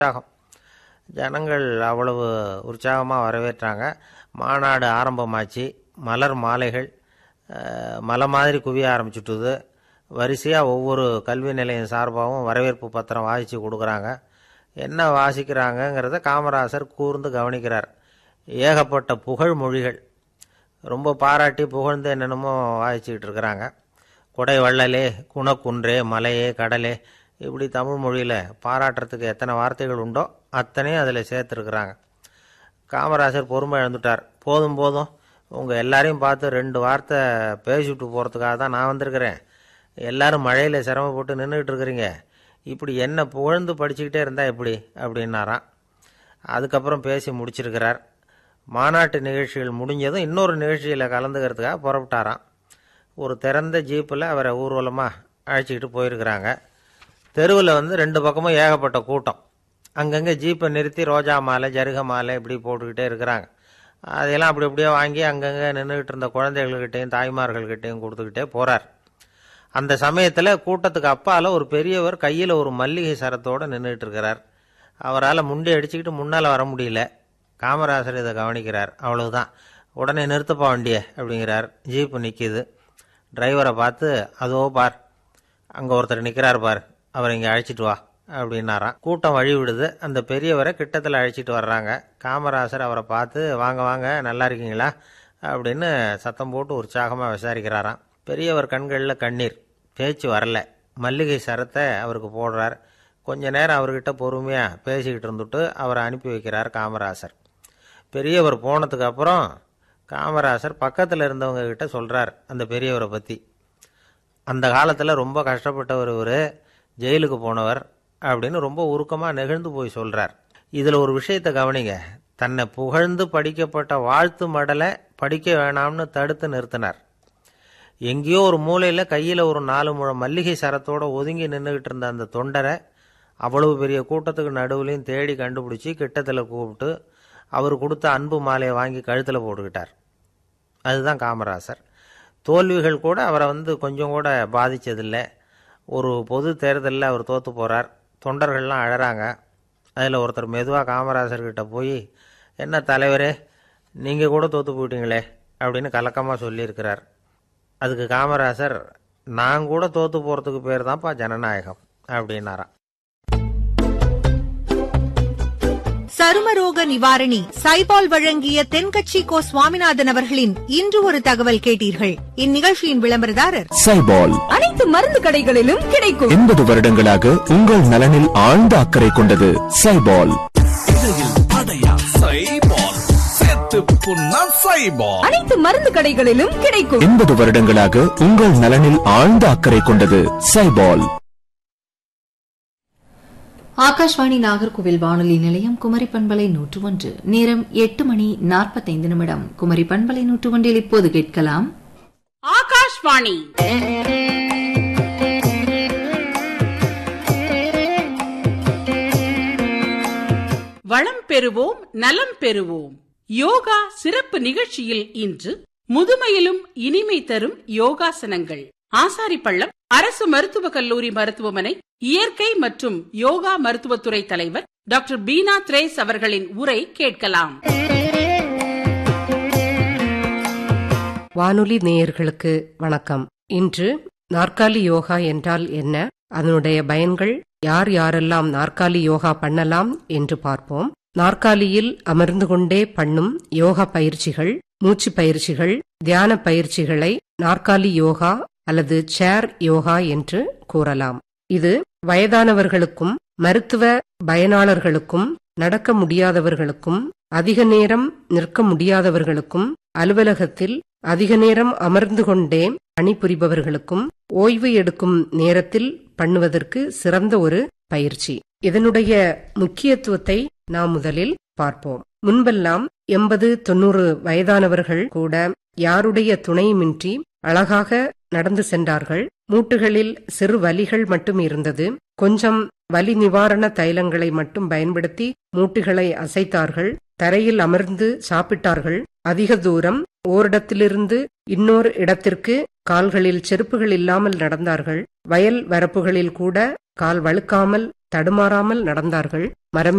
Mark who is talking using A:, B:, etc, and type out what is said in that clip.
A: உற்சாகம் ஜனங்கள் அவ்வளவு உற்சாகமாக வரவேற்றாங்க மாநாடு ஆரம்பமாச்சு மலர் மாலைகள் அஹ், மலை மாதிரி குவிய ஆரம்பிச்சுட்டுது வரிசையாக ஒவ்வொரு கல்வி நிலையம் சார்பாகவும் வரவேற்பு பத்திரம் வாசித்து கொடுக்குறாங்க என்ன வாசிக்கிறாங்கங்கிறத காமராசர் கூர்ந்து கவனிக்கிறார் ஏகப்பட்ட புகழ் மொழிகள் ரொம்ப பாராட்டி புகழ்ந்து என்னென்னமோ வாசிச்சுக்கிட்டு இருக்கிறாங்க கொடை வள்ளலே குணக்குன்றே மலையே கடலே இப்படி தமிழ் மொழியில் பாராட்டுறதுக்கு எத்தனை வார்த்தைகள் உண்டோ அத்தனையும் அதில் சேர்த்துருக்குறாங்க காமராசர் பொறுமை இழந்துட்டார் போதும் போதும் உங்கள் எல்லாரையும் பார்த்து ரெண்டு வார்த்தை பேசிவிட்டு போகிறதுக்காக தான் நான் வந்திருக்கிறேன் எல்லாரும் மழையில் சிரமப்பட்டு நின்றுக்கிட்டு இருக்கிறீங்க இப்படி என்ன புகழ்ந்து படிச்சுக்கிட்டே இருந்தால் எப்படி அப்படின்னாராம் அதுக்கப்புறம் பேசி முடிச்சிருக்கிறார் மாநாட்டு நிகழ்ச்சிகள் முடிஞ்சதும் இன்னொரு நிகழ்ச்சியில் கலந்துக்கிறதுக்காக புறப்பட்டாராம் ஒரு திறந்த ஜீப்பில் அவரை ஊர்வலமாக அழைச்சிக்கிட்டு போயிருக்கிறாங்க தெருவில் வந்து ரெண்டு பக்கமும் ஏகப்பட்ட கூட்டம் அங்கங்கே ஜீப்பை நிறுத்தி ரோஜா மாலை ஜருக மாலை இப்படி போட்டுக்கிட்டே இருக்கிறாங்க அதையெல்லாம் அப்படி அப்படியே வாங்கி அங்கங்கே நின்றுக்கிட்டு இருந்த குழந்தைகள்கிட்டையும் தாய்மார்கள்கிட்டையும் கொடுத்துக்கிட்டே போகிறார் அந்த சமயத்தில் கூட்டத்துக்கு அப்பால் ஒரு பெரியவர் கையில் ஒரு மல்லிகை சரத்தோடு நின்றுட்டு இருக்கிறார் அவரால் முண்டி அடிச்சுக்கிட்டு முன்னால் வர முடியல காமராசர் இதை கவனிக்கிறார் அவ்வளவுதான் உடனே நிறுத்தப்பா வண்டிய அப்படிங்கிறார் ஜீப்பு நிற்கிது டிரைவரை பார்த்து அதோ பார் அங்கே ஒருத்தர் நிற்கிறார் பார் அவரை இங்கே அழைச்சிட்டு வா அப்படின்னாராம் கூட்டம் வழி விடுது அந்த பெரியவரை கிட்டத்தில் அழைச்சிட்டு வர்றாங்க காமராசர் அவரை பார்த்து வாங்க வாங்க நல்லா இருக்கீங்களா அப்படின்னு சத்தம் போட்டு உற்சாகமாக விசாரிக்கிறாராம் பெரியவர் கண்களில் கண்ணீர் பேச்சு வரல மல்லிகை சரத்தை அவருக்கு போடுறார் கொஞ்ச நேரம் அவர்கிட்ட பொறுமையாக பேசிக்கிட்டு இருந்துட்டு அவரை அனுப்பி வைக்கிறார் காமராசர் பெரியவர் போனதுக்கு அப்புறம் காமராசர் பக்கத்தில் இருந்தவங்க கிட்ட சொல்கிறார் அந்த பெரியவரை பற்றி அந்த காலத்தில் ரொம்ப கஷ்டப்பட்டவர் இவர் ஜெயிலுக்கு போனவர் அப்படின்னு ரொம்ப உருக்கமாக நெகிழ்ந்து போய் சொல்கிறார் இதில் ஒரு விஷயத்தை கவனிங்க தன்னை புகழ்ந்து படிக்கப்பட்ட வாழ்த்து மடலை படிக்க வேணாம்னு தடுத்து நிறுத்தினார் எங்கேயோ ஒரு மூலையில் கையில் ஒரு நாலு முழம் மல்லிகை சரத்தோட ஒதுங்கி நின்றுக்கிட்டு இருந்த அந்த தொண்டரை அவ்வளவு பெரிய கூட்டத்துக்கு நடுவுலையும் தேடி கண்டுபிடிச்சி கிட்டத்தில் கூப்பிட்டு அவர் கொடுத்த அன்பு மாலையை வாங்கி கழுத்தில் போட்டுக்கிட்டார் அதுதான் காமராசர் தோல்விகள் கூட அவரை வந்து கொஞ்சம் கூட பாதித்ததில்லை ஒரு பொது தேர்தலில் அவர் தோற்று போகிறார் தொண்டர்கள்லாம் அழறாங்க அதில் ஒருத்தர் மெதுவாக காமராசர்கிட்ட போய் என்ன தலைவரே நீங்கள் கூட தோற்று போயிட்டீங்களே அப்படின்னு கலக்கமாக சொல்லியிருக்கிறார் அதுக்கு காமராசர் நான் கூட தோற்று போகிறதுக்கு பேர் தான்ப்பா ஜனநாயகம் அப்படின்னாராம்
B: சருமரோக நிவாரணி சைபால் வழங்கிய தென்கட்சி கோ சுவாமிநாதன் அவர்களின் இன்று ஒரு தகவல் கேட்டீர்கள் இந்நிகழ்ச்சியின் விளம்பரதாரர்
C: சைபால்
D: அனைத்து மருந்து கடைகளிலும் கிடைக்கும்
C: எண்பது வருடங்களாக உங்கள் நலனில் ஆழ்ந்த அக்கறை கொண்டது சைபால்
D: அனைத்து மருந்து கடைகளிலும் கிடைக்கும்
C: எண்பது வருடங்களாக உங்கள் நலனில் ஆழ்ந்த அக்கறை கொண்டது சைபால்
E: ஆகாஷ்வாணி நாகர்கோவில் வானொலி நிலையம் குமரி பண்பலை நூற்று ஒன்று நேரம் எட்டு மணி நாற்பத்தைந்து நிமிடம் குமரி பண்பலை நூற்று ஒன்றில் இப்போது கேட்கலாம்
F: ஆகாஷ்வாணி வளம் பெறுவோம் நலம் பெறுவோம் யோகா சிறப்பு நிகழ்ச்சியில் இன்று முதுமையிலும் இனிமை தரும் யோகாசனங்கள் ஆசாரிப்பள்ளம் அரசு மருத்துவக் கல்லூரி மருத்துவமனை இயற்கை மற்றும் யோகா மருத்துவத்துறை தலைவர் டாக்டர் பீனா த்ரேஸ் அவர்களின் உரை கேட்கலாம்
G: வானொலி நேயர்களுக்கு வணக்கம் இன்று நாற்காலி யோகா என்றால் என்ன அதனுடைய பயன்கள் யார் யாரெல்லாம் நாற்காலி யோகா பண்ணலாம் என்று பார்ப்போம் நாற்காலியில் அமர்ந்து கொண்டே பண்ணும் யோகா பயிற்சிகள் மூச்சு பயிற்சிகள் தியான பயிற்சிகளை நாற்காலி யோகா அல்லது சேர் யோகா என்று கூறலாம் இது வயதானவர்களுக்கும் மருத்துவ பயனாளர்களுக்கும் நடக்க முடியாதவர்களுக்கும் அதிக நேரம் நிற்க முடியாதவர்களுக்கும் அலுவலகத்தில் அதிக நேரம் அமர்ந்து கொண்டே பணிபுரிபவர்களுக்கும் ஓய்வு எடுக்கும் நேரத்தில் பண்ணுவதற்கு சிறந்த ஒரு பயிற்சி இதனுடைய முக்கியத்துவத்தை நாம் முதலில் பார்ப்போம் முன்பெல்லாம் எண்பது தொண்ணூறு வயதானவர்கள் கூட யாருடைய துணையுமின்றி அழகாக நடந்து சென்றார்கள் மூட்டுகளில் சிறு வலிகள் மட்டும் இருந்தது கொஞ்சம் வலி நிவாரண தைலங்களை மட்டும் பயன்படுத்தி மூட்டுகளை அசைத்தார்கள் தரையில் அமர்ந்து சாப்பிட்டார்கள் அதிக தூரம் ஓரிடத்திலிருந்து இன்னொரு இடத்திற்கு கால்களில் செருப்புகள் இல்லாமல் நடந்தார்கள் வயல் வரப்புகளில் கூட கால் வழுக்காமல் தடுமாறாமல் நடந்தார்கள் மரம்